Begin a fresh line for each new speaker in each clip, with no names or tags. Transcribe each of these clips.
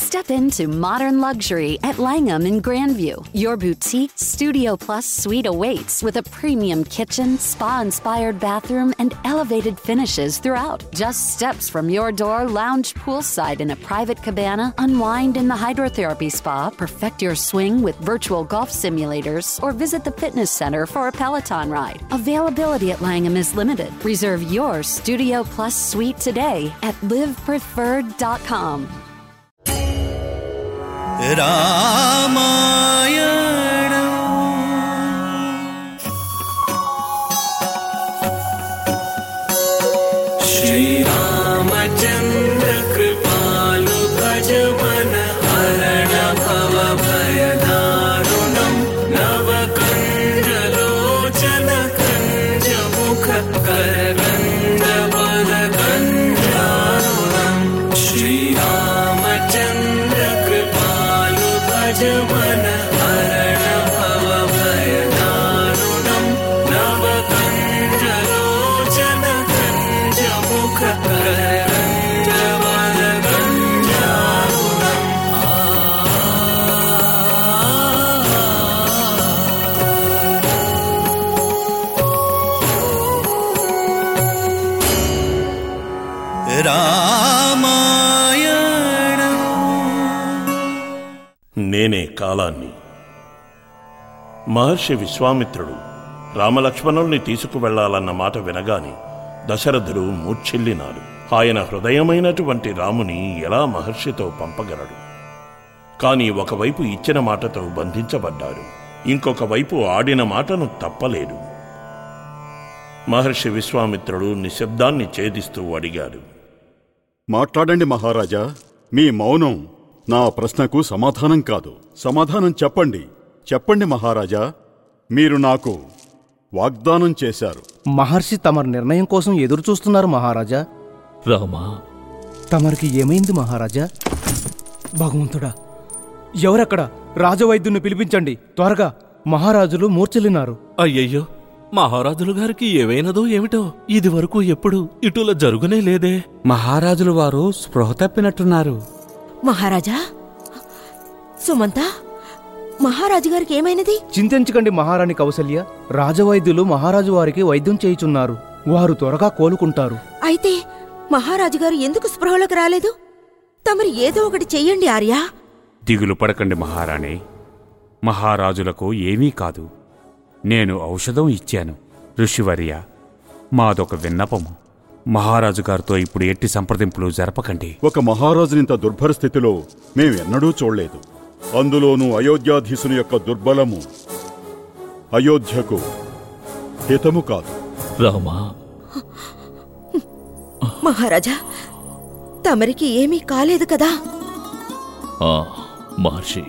Step into modern luxury at Langham in Grandview. Your boutique Studio Plus suite awaits with a premium kitchen, spa inspired bathroom, and elevated finishes throughout. Just steps from your door, lounge poolside in a private cabana, unwind in the hydrotherapy spa, perfect your swing with virtual golf simulators, or visit the fitness center for a Peloton ride. Availability at Langham is limited. Reserve your Studio Plus suite today at livepreferred.com.
Shri Ramchandra कृपालु भज मन हरण भव भयदारुणम् नवकण्डलोचन कञ्ज मुख करकण्ड वरकण्डारुणम् श्रीरामचन्द्र कृपालु भज मन हरण भव भयदारुणम् नवकण्डलोचन कञ्ज मुख करकण्ड वरकण्डारुणम्
నేనే కాలాన్ని మహర్షి విశ్వామిత్రుడు రామలక్ష్మణుల్ని తీసుకువెళ్లాలన్న మాట వినగాని దశరథుడు మూర్ఛిల్లినాడు ఆయన హృదయమైనటువంటి రాముని ఎలా మహర్షితో పంపగలడు కాని ఒకవైపు ఇచ్చిన మాటతో బంధించబడ్డాడు ఇంకొక వైపు ఆడిన మాటను తప్పలేడు మహర్షి విశ్వామిత్రుడు నిశ్శబ్దాన్ని ఛేదిస్తూ అడిగాడు
మాట్లాడండి మహారాజా మీ మౌనం నా ప్రశ్నకు సమాధానం కాదు సమాధానం చెప్పండి చెప్పండి మహారాజా మీరు నాకు వాగ్దానం చేశారు
మహర్షి తమ నిర్ణయం కోసం ఎదురు చూస్తున్నారు మహారాజా
రామా
తమరికి ఏమైంది మహారాజా భగవంతుడా ఎవరక్కడ రాజవైద్యుని పిలిపించండి త్వరగా మహారాజులు మూర్ఛలినారు
అయ్యయ్యో మహారాజులు గారికి ఏవైనదో ఏమిటో ఇది వరకు ఎప్పుడు ఇటుల జరుగునే లేదే
మహారాజులు వారు స్పృహ తప్పినట్టున్నారు
మహారాజా సుమంత మహారాజు గారికి ఏమైనది
చింతించకండి మహారాణి కౌసల్య రాజవైద్యులు మహారాజు వారికి వైద్యం చేయుచున్నారు వారు త్వరగా కోలుకుంటారు
అయితే మహారాజు గారు ఎందుకు స్పృహలోకి రాలేదు తమరు ఏదో ఒకటి చెయ్యండి ఆర్య
దిగులు పడకండి మహారాణి మహారాజులకు ఏమీ కాదు నేను ఔషధం ఇచ్చాను ఋషివర్య మాదొక విన్నపము మహారాజు గారితో ఇప్పుడు ఎట్టి సంప్రదింపులు జరపకండి
ఒక మహారాజునింత దుర్భర స్థితిలో మేమెన్నడూ చూడలేదు అందులోనూ అయోధ్యాధీశుని యొక్క దుర్బలము అయోధ్యకు హితము కాదు
రామా
మహారాజా తమరికి ఏమీ కాలేదు కదా
ఆ మహర్షి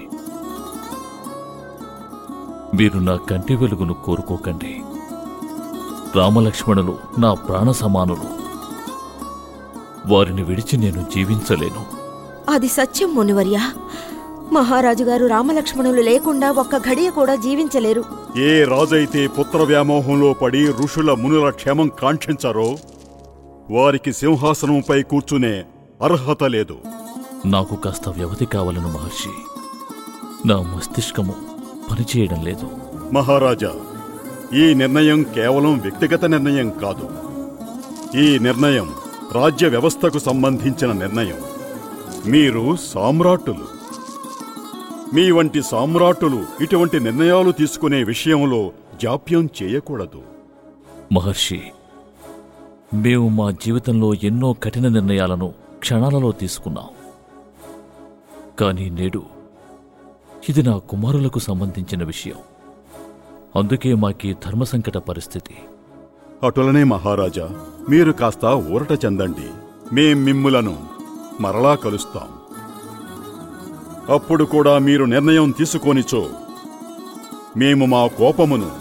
మీరు నా కంటి వెలుగును కోరుకోకండి రామలక్ష్మణులు నా ప్రాణ సమానులు వారిని విడిచి నేను జీవించలేను
అది సత్యం మునివర్య మహారాజు గారు రామలక్ష్మణులు లేకుండా ఒక్క ఘడియ కూడా జీవించలేరు
ఏ రాజైతే పుత్ర వ్యామోహంలో పడి ఋషుల మునుల క్షేమం కాంక్షించారో వారికి సింహాసనంపై కూర్చునే అర్హత లేదు
నాకు కాస్త వ్యవధి కావాలను మహర్షి నా మస్తిష్కము పనిచేయడం లేదు
మహారాజా ఈ నిర్ణయం కేవలం వ్యక్తిగత నిర్ణయం కాదు ఈ నిర్ణయం రాజ్య వ్యవస్థకు సంబంధించిన నిర్ణయం మీరు సామ్రాట్టులు మీ వంటి సామ్రాట్టులు ఇటువంటి నిర్ణయాలు తీసుకునే విషయంలో జాప్యం చేయకూడదు
మహర్షి మేము మా జీవితంలో ఎన్నో కఠిన నిర్ణయాలను క్షణాలలో తీసుకున్నాం కానీ నేడు ఇది నా కుమారులకు సంబంధించిన విషయం అందుకే మాకీ ధర్మ సంకట పరిస్థితి
అటులనే మహారాజా మీరు కాస్త ఊరట చెందండి మేం మిమ్ములను మరలా కలుస్తాం అప్పుడు కూడా మీరు నిర్ణయం తీసుకొనిచో మేము మా కోపమును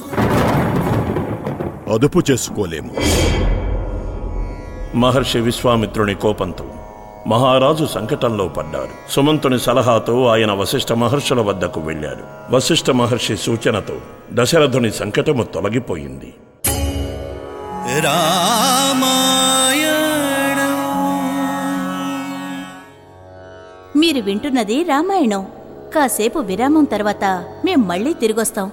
అదుపు చేసుకోలేము
మహర్షి విశ్వామిత్రుని కోపంతో మహారాజు సంకటంలో పడ్డారు సుమంతుని సలహాతో ఆయన వశిష్ఠ మహర్షుల వద్దకు వెళ్ళాడు వశిష్ఠ మహర్షి సూచనతో దశరథుని సంకటము తొలగిపోయింది
మీరు వింటున్నది రామాయణం కాసేపు విరామం తర్వాత మేం మళ్ళీ తిరిగొస్తాం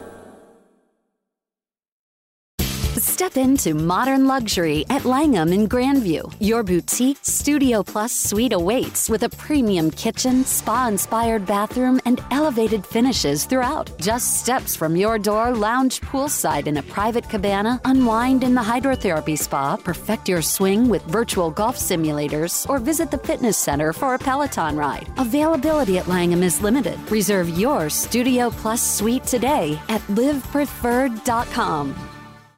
Step into modern luxury at Langham in Grandview. Your boutique Studio Plus suite awaits with a premium kitchen, spa inspired bathroom, and elevated finishes throughout. Just steps from your door, lounge poolside in a private cabana, unwind in the hydrotherapy spa, perfect your swing with virtual golf simulators, or visit the fitness center for a Peloton ride. Availability at Langham is limited. Reserve your Studio Plus suite today at livepreferred.com.